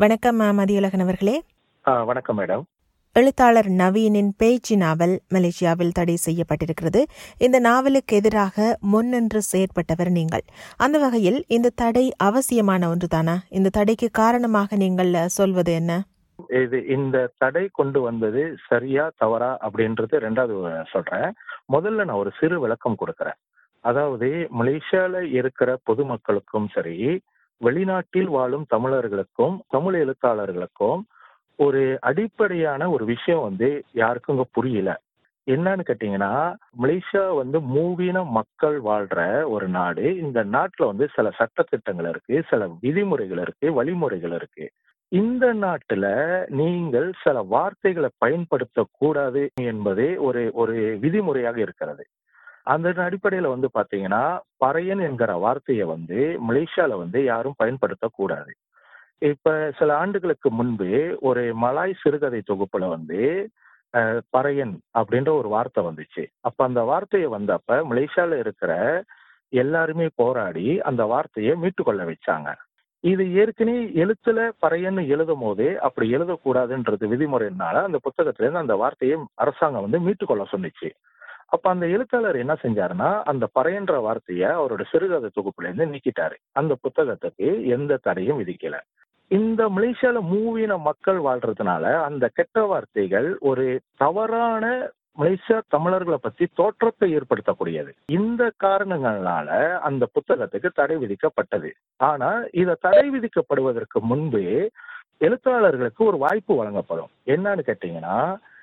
வணக்கம் அ, மதியழகன் அவர்களே ஆ, வணக்கம் மேடம் எழுத்தாளர் நவீனின் பேச்சு நாவல் மலேசியாவில் தடை செய்யப்பட்டிருக்கிறது இந்த நாவலுக்கு எதிராக முன்னின்று செயற்பட்டவர் நீங்கள் அந்த வகையில் இந்த தடை அவசியமான ஒன்றுதானா இந்த தடைக்கு காரணமாக நீங்கள் அ, சொல்வது என்ன இது இந்த தடை கொண்டு வந்தது சரியா தவறா அப்படின்றது ரெண்டாவது சொல்றேன் முதல்ல நான் ஒரு சிறு விளக்கம் கொடுக்கறேன் அதாவது மலேசியால இருக்கிற பொதுமக்களுக்கும் சரி வெளிநாட்டில் வாழும் தமிழர்களுக்கும் தமிழ் எழுத்தாளர்களுக்கும் ஒரு அடிப்படையான ஒரு விஷயம் வந்து யாருக்கும் இங்க புரியல என்னன்னு கேட்டீங்கன்னா மலேசியா வந்து மூவின மக்கள் வாழ்ற ஒரு நாடு இந்த நாட்டுல வந்து சில சட்டத்திட்டங்கள் இருக்கு சில விதிமுறைகள் இருக்கு வழிமுறைகள் இருக்கு இந்த நாட்டுல நீங்கள் சில வார்த்தைகளை பயன்படுத்த கூடாது என்பதே ஒரு ஒரு விதிமுறையாக இருக்கிறது அந்த அடிப்படையில வந்து பாத்தீங்கன்னா பறையன் என்கிற வார்த்தையை வந்து மலேசியால வந்து யாரும் பயன்படுத்தக்கூடாது இப்ப சில ஆண்டுகளுக்கு முன்பு ஒரு மலாய் சிறுகதை தொகுப்புல வந்து அஹ், பறையன் அப்படின்ற ஒரு வார்த்தை வந்துச்சு அப்ப அந்த வார்த்தையை வந்தப்ப மலேசியால இருக்கிற எல்லாருமே போராடி அந்த வார்த்தையை மீட்டுக்கொள்ள வச்சாங்க இது ஏற்கனவே எழுத்துல பறையன்னு எழுதும் போதே அப்படி எழுதக்கூடாதுன்றது விதிமுறையினால அந்த புத்தகத்துல இருந்து அந்த வார்த்தையை அரசாங்கம் வந்து மீட்டுக்கொள்ள சொன்னுச்சு அப்ப அந்த எழுத்தாளர் என்ன செஞ்சாருன்னா அந்த பறையன்ற வார்த்தையை அவரோட சிறுகதை தொகுப்புல இருந்து நீக்கிட்டாரு அந்த புத்தகத்துக்கு எந்த தடையும் விதிக்கல இந்த மலேசியால மூவின மக்கள் வாழ்றதுனால அந்த கெட்ட வார்த்தைகள் ஒரு தவறான மலேசியா தமிழர்களை பத்தி தோற்றத்தை ஏற்படுத்தக்கூடியது இந்த காரணங்களால அந்த புத்தகத்துக்கு தடை விதிக்கப்பட்டது ஆனா இத தடை விதிக்கப்படுவதற்கு முன்பே எழுத்தாளர்களுக்கு ஒரு வாய்ப்பு வழங்கப்படும் என்னன்னு கேட்டீங்கன்னா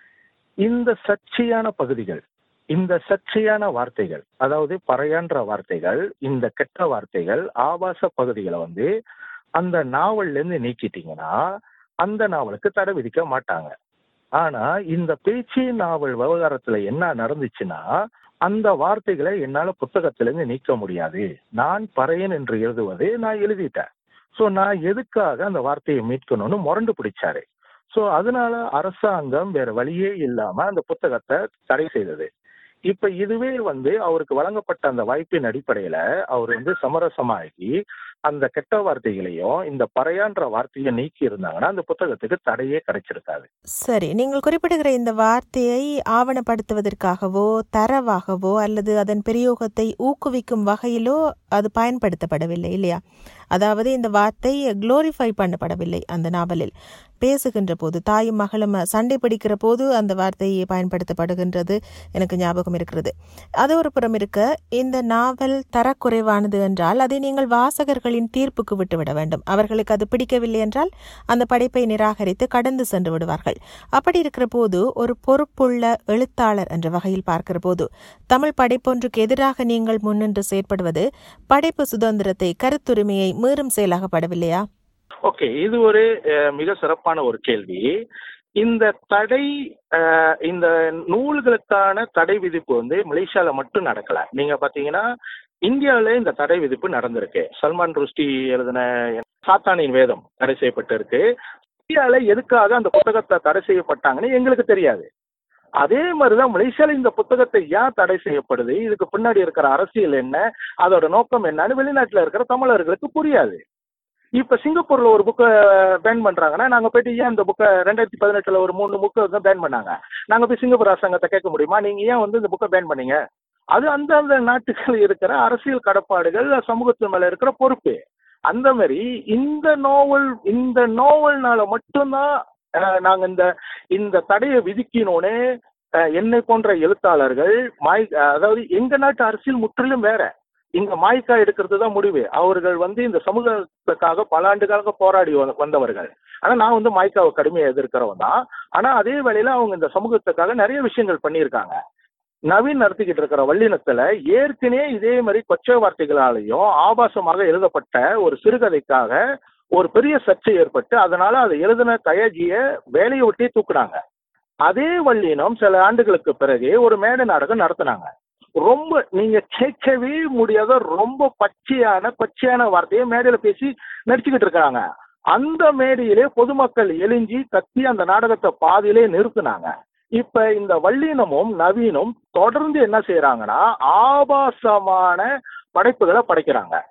இந்த சர்ச்சையான பகுதிகள் இந்த சர்ச்சையான வார்த்தைகள் அதாவது பறையான்ற வார்த்தைகள் இந்த கெட்ட வார்த்தைகள் ஆபாச பகுதிகளை வந்து அந்த நாவல்ல இருந்து நீக்கிட்டீங்கன்னா அந்த நாவலுக்கு தடை விதிக்க மாட்டாங்க ஆனா இந்த பேச்சு நாவல் விவகாரத்துல என்ன நடந்துச்சுன்னா அந்த வார்த்தைகளை என்னால புத்தகத்திலிருந்து நீக்க முடியாது நான் பறையன் என்று எழுதுவது நான் எழுதிட்டேன் சோ நான் எதுக்காக அந்த வார்த்தையை மீட்கணும்னு முரண்டு பிடிச்சாரு சோ அதனால அரசாங்கம் வேற வழியே இல்லாம அந்த புத்தகத்தை தடை செய்தது இப்ப இதுவே வந்து அவருக்கு வழங்கப்பட்ட அந்த வாய்ப்பின் அடிப்படையில அவர் வந்து சமரசமாகி அந்த கெட்ட வார்த்தைகளையும் இந்த பறையான்ற வார்த்தையை நீக்கி இருந்தாங்கன்னா அந்த புத்தகத்துக்கு தடையே கிடைச்சிருக்காது சரி நீங்கள் குறிப்பிடுகிற இந்த வார்த்தையை ஆவணப்படுத்துவதற்காகவோ தரவாகவோ அல்லது அதன் பிரயோகத்தை ஊக்குவிக்கும் வகையிலோ அது பயன்படுத்தப்படவில்லை இல்லையா அதாவது இந்த வார்த்தை குளோரிஃபை பண்ணப்படவில்லை அந்த நாவலில் பேசுகின்ற போது தாயும் மகளும் சண்டை பிடிக்கிற போது அந்த வார்த்தை பயன்படுத்தப்படுகின்றது எனக்கு ஞாபகம் இருக்கிறது அது ஒரு புறம் இருக்க இந்த நாவல் தரக்குறைவானது என்றால் அதை நீங்கள் வாசகர்களின் தீர்ப்புக்கு விட்டுவிட வேண்டும் அவர்களுக்கு அது பிடிக்கவில்லை என்றால் அந்த படைப்பை நிராகரித்து கடந்து சென்று விடுவார்கள் அப்படி இருக்கிற போது ஒரு பொறுப்புள்ள எழுத்தாளர் என்ற வகையில் பார்க்கிற போது தமிழ் படைப்பொன்றுக்கு எதிராக நீங்கள் முன்னின்று செயற்படுவது படைப்பு சுதந்திரத்தை கருத்துரிமையை மீறும் செயலாகப்படவில்லையா ஓகே இது ஒரு அஹ், மிக சிறப்பான ஒரு கேள்வி இந்த தடை அஹ், இந்த நூல்களுக்கான தடை விதிப்பு வந்து மலேசியால மட்டும் நடக்கல நீங்க பாத்தீங்கன்னா இந்தியாவில இந்த தடை விதிப்பு நடந்திருக்கு சல்மான் ருஷ்டி எழுதின சாத்தானின் வேதம் தடை செய்யப்பட்டு இருக்கு இந்தியாவில எதுக்காக அந்த புத்தகத்தை தடை செய்யப்பட்டாங்கன்னு எங்களுக்கு தெரியாது அதே மாதிரிதான் மலேசியால இந்த புத்தகத்தை ஏன் தடை செய்யப்படுது இதுக்கு பின்னாடி இருக்கிற அரசியல் என்ன அதோட நோக்கம் என்னன்னு வெளிநாட்டுல இருக்கிற தமிழர்களுக்கு புரியாது இப்ப சிங்கப்பூர்ல ஒரு புக்கை பேன் பண்றாங்கன்னா நாங்க போயிட்டு ஏன் இந்த புக்கை ரெண்டாயிரத்தி பதினெட்டுல ஒரு மூணு புக்கை வந்து பேன் பண்ணாங்க நாங்க போய் சிங்கப்பூர் அரசாங்கத்தை கேட்க முடியுமா நீங்க ஏன் வந்து இந்த புக்கை பேன் பண்ணீங்க அது அந்தந்த நாட்டுகள் இருக்கிற அரசியல் கடப்பாடுகள் சமூகத்து மேல இருக்கிற பொறுப்பு அந்த மாதிரி இந்த நோவல் இந்த நோவல்னால மட்டும்தான் அஹ், நாங்க இந்த இந்த தடையை விதிக்கணும்னு அஹ், என்னை போன்ற எழுத்தாளர்கள் மாய் அதாவது எங்க நாட்டு அரசியல் முற்றிலும் வேற இங்க மாய்க்கா எடுக்கிறது தான் முடிவு அவர்கள் வந்து இந்த சமூகத்துக்காக பல ஆண்டுகளாக போராடி வ- வந்தவர்கள் ஆனா நான் வந்து மாய்க்காவை கடுமையா எதிர்க்கிறவன் தான் ஆனா அதே வேளையில அவங்க இந்த சமூகத்துக்காக நிறைய விஷயங்கள் பண்ணியிருக்காங்க நவீன் நடத்திக்கிட்டு இருக்கிற வல்லினத்துல ஏற்கனவே இதே மாதிரி கொச்சை வார்த்தைகளாலையும் ஆபாசமாக எழுதப்பட்ட ஒரு சிறுகதைக்காக ஒரு பெரிய சர்ச்சை ஏற்பட்டு அதனால அதை எழுதின தயாஜிய வேலையை விட்டே தூக்குனாங்க அதே வல்லினம் சில ஆண்டுகளுக்கு பிறகு ஒரு மேடை நாடகம் நடத்தினாங்க ரொம்ப நீங்க கேட்கவே முடியாத ரொம்ப பச்சையான பச்சையான வார்த்தையை மேடையில பேசி நடிச்சுக்கிட்டு இருக்காங்க அந்த மேடையிலே பொதுமக்கள் எழிஞ்சி கத்தி அந்த நாடகத்தை பாதியிலே நிறுத்தினாங்க இப்ப இந்த வல்லினமும் நவீனும் தொடர்ந்து என்ன செய்யறாங்கன்னா ஆபாசமான படைப்புகளை படைக்கிறாங்க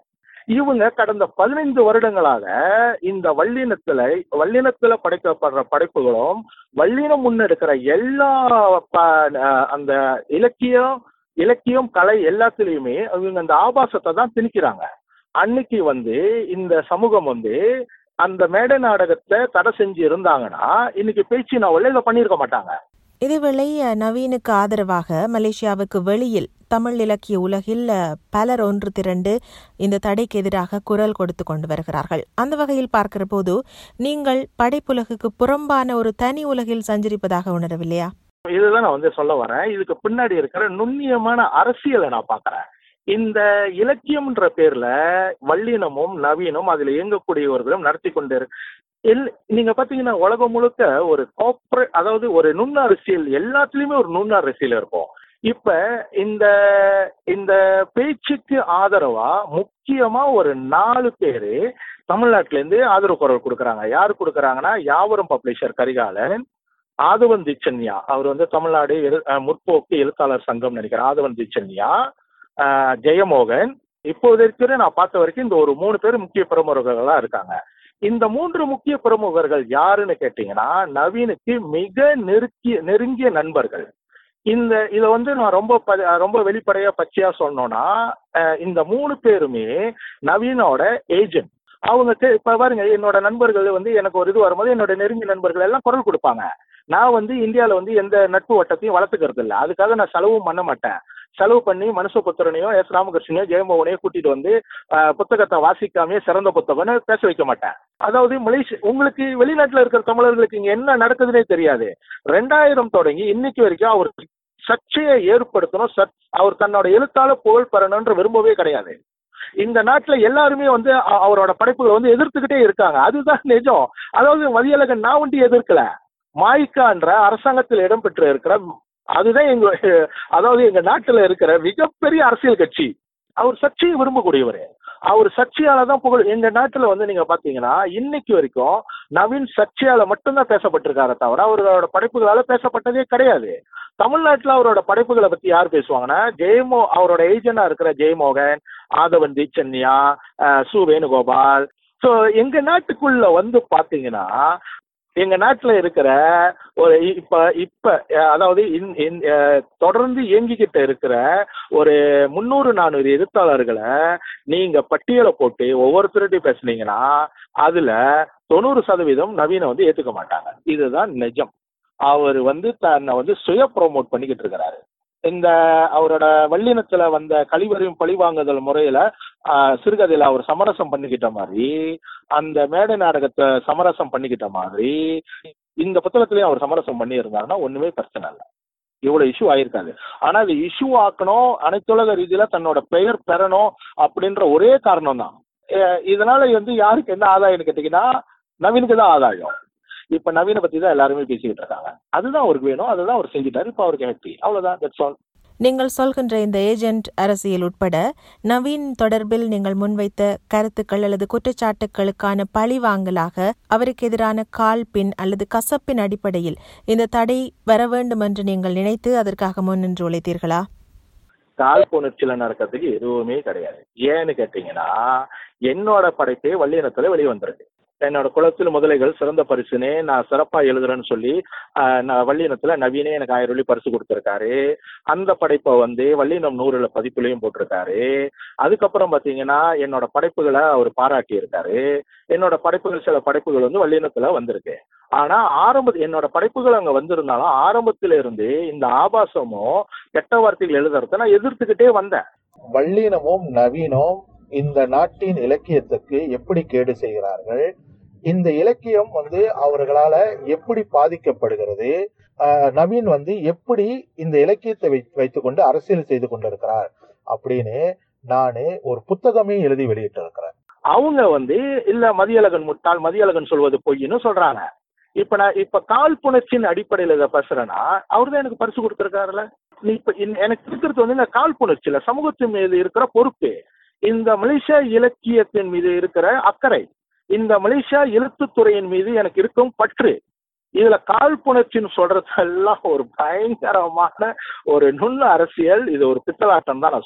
இவங்க கடந்த பதினைந்து வருடங்களாக இந்த வல்லினத்துல வல்லினத்துல படைக்கப்படுற படைப்புகளும் வல்லினம் முன்னெடுக்கிற எல்லா ப- அஹ் அந்த இலக்கியம் இலக்கியம் கலை எல்லாத்துலயுமே அவங்க அந்த ஆபாசத்தை தான் திணிக்கிறாங்க அன்னைக்கு வந்து இந்த சமூகம் வந்து அந்த மேடை நாடகத்தை தடை செஞ்சு இருந்தாங்கன்னா இன்னைக்கு பேச்சு நாவல்ல இதை பண்ணியிருக்க மாட்டாங்க இதேவேளை அஹ், நவீனுக்கு ஆதரவாக மலேசியாவுக்கு வெளியில் தமிழ் இலக்கிய உலகில் அஹ், பலர் ஒன்று திரண்டு இந்த தடைக்கு எதிராக குரல் கொடுத்து கொண்டு வருகிறார்கள் அந்த வகையில் பார்க்கிற போது நீங்கள் படைப்புலகுக்கு புறம்பான ஒரு தனி உலகில் சஞ்சரிப்பதாக உணரவில்லையா இதுதான் நான் வந்து சொல்ல வரேன் இதுக்கு பின்னாடி இருக்கிற நுண்ணியமான அரசியலை நான் பார்க்கறேன் இந்த இலக்கியம்ன்ற பேர்ல வல்லினமும் நவீனம் அதுல இயங்கக்கூடியவர்களும் நடத்தி கொண்டு இரு- எல்- நீங்க பாத்தீங்கன்னா உலகம் முழுக்க ஒரு கார்ப்பரேட் அதாவது ஒரு நுண் அரசியல் எல்லாத்துலயுமே ஒரு நுண் அரசியல் இருக்கும் இப்ப இந்த இந்த பேச்சுக்கு ஆதரவா முக்கியமா ஒரு நாலு பேரு தமிழ்நாட்டுல இருந்து ஆதரவு குரல் கொடுக்கறாங்க யாரு கொடுக்கறாங்கன்னா யாவரும் பப்ளிஷர் கரிகாலன் ஆதவன் திச்சன்யா அவர் வந்து தமிழ்நாடு எழு- அஹ் முற்போக்கு எழுத்தாளர் சங்கம் நினைக்கிறேன் ஆதவன் திச்சன்யா அஹ் ஜெயமோகன் இப்போதைக்கு நான் பார்த்த வரைக்கும் இந்த ஒரு மூணு பேர் முக்கிய பிரமுகர்களா இருக்காங்க இந்த மூன்று முக்கிய பிரமுகர்கள் யாருன்னு கேட்டீங்கன்னா நவீனுக்கு மிக நெருக்கிய நெருங்கிய நண்பர்கள் இந்த இத வந்து நான் ரொம்ப ப- ரொம்ப வெளிப்படையா பச்சையா சொன்னோம்னா அஹ் இந்த மூணு பேருமே நவீனோட ஏஜென்ட் அவங்க கே- இப்ப பாருங்க என்னோட நண்பர்கள் வந்து எனக்கு ஒரு இது வரும்போது என்னோட நெருங்கிய நண்பர்கள் எல்லாம் குரல் கொடுப்பாங்க நான் வந்து இந்தியாவில் வந்து எந்த நட்பு வட்டத்தையும் வளர்த்துக்கிறது இல்லை அதுக்காக நான் செலவும் பண்ண மாட்டேன் செலவு பண்ணி மனுஷபுத்திரனையும் எஸ் ராமகிருஷ்ணனையோ ஜெயமோகனையோ கூட்டிட்டு வந்து ஆஹ், புத்தகத்தை வாசிக்காமே சிறந்த புத்தகம்னு பேச வைக்க மாட்டேன் அதாவது மலேசியா உங்களுக்கு வெளிநாட்டுல இருக்கிற தமிழர்களுக்கு இங்க என்ன நடக்குதுன்னே தெரியாது ரெண்டாயிரம் தொடங்கி இன்னைக்கு வரைக்கும் அவர் சர்ச்சையை ஏற்படுத்தணும் சர்ச் அவர் தன்னோட எழுத்தால புகழ் பெறணும்ன்ற விரும்பவே கிடையாது இந்த நாட்டுல எல்லாருமே வந்து அ- அவரோட படைப்புகளை வந்து எதிர்த்துக்கிட்டே இருக்காங்க அதுதான் நிஜம் அதாவது மதியழகன் நான் வந்து எதிர்க்கல மாய்க்கான்ற அரசாங்கத்தில் இடம்பெற்று இருக்கிற அதுதான் எங்க அதாவது எங்க நாட்டுல இருக்கிற மிகப்பெரிய அரசியல் கட்சி அவர் சர்ச்சையை விரும்பக்கூடியவர் அவர் சர்ச்சையால தான் புகழ் எங்க நாட்டுல வந்து நீங்க பாத்தீங்கன்னா இன்னைக்கு வரைக்கும் நவீன் சர்ச்சையால மட்டும்தான் பேசப்பட்டிருக்காரு தவிர அவரோட படைப்புகளால பேசப்பட்டதே கிடையாது தமிழ்நாட்டுல அவரோட படைப்புகளை பத்தி யார் பேசுவாங்கன்னா ஜெயமோ அவரோட ஏஜென்டா இருக்கிற ஜெயமோகன் ஆதவன் தீச்சன்யா அஹ், சு வேணுகோபால் ஸோ எங்க நாட்டுக்குள்ள வந்து பாத்தீங்கன்னா எங்க நாட்டுல இருக்கிற ஒரு இப்ப இப்ப அஹ், அதாவது இன்- இன்- அஹ், தொடர்ந்து இயங்கிக்கிட்டு இருக்கிற ஒரு முந்நூறு நானூறு எழுத்தாளர்களை நீங்க பட்டியலை போட்டு ஒவ்வொருத்தருட்டையும் பேசுனீங்கன்னா அதுல தொண்ணூறு சதவீதம் நவீன வந்து ஏத்துக்க மாட்டாங்க இதுதான் நிஜம் அவர் வந்து தன்னை வந்து சுய ப்ரோமோட் பண்ணிக்கிட்டு இருக்கிறாரு இந்த அவரோட வல்லினத்துல வந்த கழிவறையும் பழிவாங்குதல் முறையில ஆஹ், சிறுகதையில அவர் சமரசம் பண்ணிக்கிட்ட மாதிரி அந்த மேடை நாடகத்தை சமரசம் பண்ணிக்கிட்ட மாதிரி இந்த புத்தகத்திலயும் அவர் சமரசம் பண்ணி இருந்தாருன்னா ஒண்ணுமே பிரச்சனை இல்லை இவ்வளவு இஷ்யூ ஆயிருக்காது ஆனா அது இஷ்யூ ஆக்கணும் அனைத்துலக ரீதியில தன்னோட பெயர் பெறணும் அப்படின்ற ஒரே காரணம் தான் இதனால வந்து யாருக்கு என்ன ஆதாயம்னு கேட்டீங்கன்னா நவீனுக்கு தான் ஆதாயம் இப்ப நவீனை பத்தி தான் எல்லாருமே பேசிக்கிட்டு இருக்காங்க அதுதான் அவருக்கு வேணும் அதுதான் அவர் செஞ்சுட்டாரு இப்ப அவருக்கு ஹாப்பி அவ்வளவுதான் தட்ஸ் ஆல் நீங்கள் சொல்கின்ற இந்த ஏஜென்ட் அரசியல் உட்பட நவீன் தொடர்பில் நீங்கள் முன்வைத்த கருத்துக்கள் அல்லது குற்றச்சாட்டுகளுக்கான பழிவாங்கலாக அவருக்கு எதிரான கால் பின் அல்லது கசப்பின் அடிப்படையில் இந்த தடை வர வேண்டும் என்று நீங்கள் நினைத்து அதற்காக முன்னின்று உழைத்தீர்களா காழ்ப்புணர்ச்சியில நடக்கிறதுக்கு எதுவுமே கிடையாது ஏன்னு கேட்டீங்கன்னா என்னோட படைப்பே வல்லினத்துல வெளியே வந்திருக்கு என்னோட குளத்தில் முதலைகள் சிறந்த பரிசுனே நான் சிறப்பா எழுதுறேன்னு சொல்லி ஆஹ், நான் வல்லினத்துல நவீனே எனக்கு ஆயிரம் ரூபாய் பரிசு கொடுத்திருக்காரு அந்த படைப்பை வந்து வல்லினம் நூறுல பதிப்புலையும் போட்டிருக்காரு அதுக்கப்புறம் பாத்தீங்கன்னா என்னோட படைப்புகளை அவர் பாராட்டி இருக்காரு என்னோட படைப்புகள் சில படைப்புகள் வந்து வல்லினத்துல வந்திருக்கு ஆனா ஆரம்ப என்னோட படைப்புகள் அங்க வந்திருந்தாலும் ஆரம்பத்தில இருந்து இந்த ஆபாசமும் கெட்ட வார்த்தைகள் எழுதுறத நான் எதிர்த்துக்கிட்டே வந்தேன் வல்லினமும் நவீனம் இந்த நாட்டின் இலக்கியத்துக்கு எப்படி கேடு செய்கிறார்கள் இந்த இலக்கியம் வந்து அவர்களால எப்படி பாதிக்கப்படுகிறது ஆஹ் நவீன் வந்து எப்படி இந்த இலக்கியத்தை வை வைத்துக்கொண்டு அரசியல் செய்து கொண்டிருக்கிறார் அப்படின்னு நானு ஒரு புத்தகமே எழுதி வெளியிட்டு இருக்கிறேன் அவங்க வந்து இல்ல மதியழகன் முட்டாள் மதியழகன் சொல்வது பொய்ன்னு சொல்றாங்க இப்ப நான் இப்ப காழ்ப்புணர்ச்சியின் அடிப்படையில இதை பேசுறேன்னா அவர் தான் எனக்கு பரிசு கொடுத்திருக்காருல்ல நீ இப்ப இந்த- எனக்கு இருக்கிறது வந்து இந்த காழ்ப்புணர்ச்சியில சமூகத்தின் மீது இருக்கிற பொறுப்பு இந்த மலேசியா இலக்கியத்தின் மீது இருக்கிற அக்கறை இந்த மலேசியா எழுத்துத்துறையின் மீது எனக்கு இருக்கும் பற்று இதுல காழ்ப்புணர்ச்சின்னு சொல்றதெல்லாம் ஒரு பயங்கரமான ஒரு நுண்ண அரசியல் இது ஒரு பித்தலாட்டம் தான் நான் சொல்லுவேன்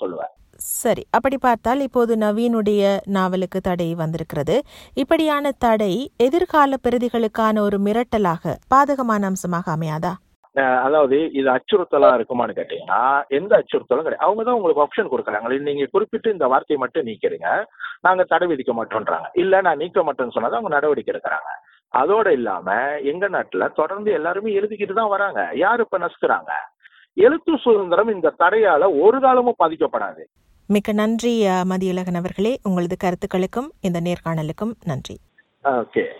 சரி அப்படி பார்த்தால் இப்போது நவீனுடைய நாவலுக்கு தடை வந்திருக்கிறது இப்படியான தடை எதிர்கால பிரதிகளுக்கான ஒரு மிரட்டலாக பாதகமான அம்சமாக அமையாதா அஹ் அதாவது இது அச்சுறுத்தலா இருக்குமான்னு கேட்டீங்கன்னா எந்த அச்சுறுத்தலும் கிடையாது அவங்க தான் உங்களுக்கு ஆப்ஷன் கொடுக்குறாங்க நீங்க குறிப்பிட்டு இந்த வார்த்தையை மட்டும் நீக்கிறீங்க நாங்க தடை விதிக்க மாட்டோம்ன்றாங்க இல்ல நான் நீக்க மாட்டேன்னு சொன்னா அவங்க நடவடிக்கை எடுக்கிறாங்க அதோட இல்லாம எங்க நாட்டுல தொடர்ந்து எல்லாருமே எழுதிக்கிட்டு தான் வராங்க யாரு இப்ப நசுக்குறாங்க எழுத்து சுதந்திரம் இந்த தடையால ஒரு காலமும் பாதிக்கப்படாது மிக்க நன்றி அஹ், மதியழகன் அவர்களே உங்களது கருத்துக்களுக்கும் இந்த நேர்காணலுக்கும் நன்றி ஓகே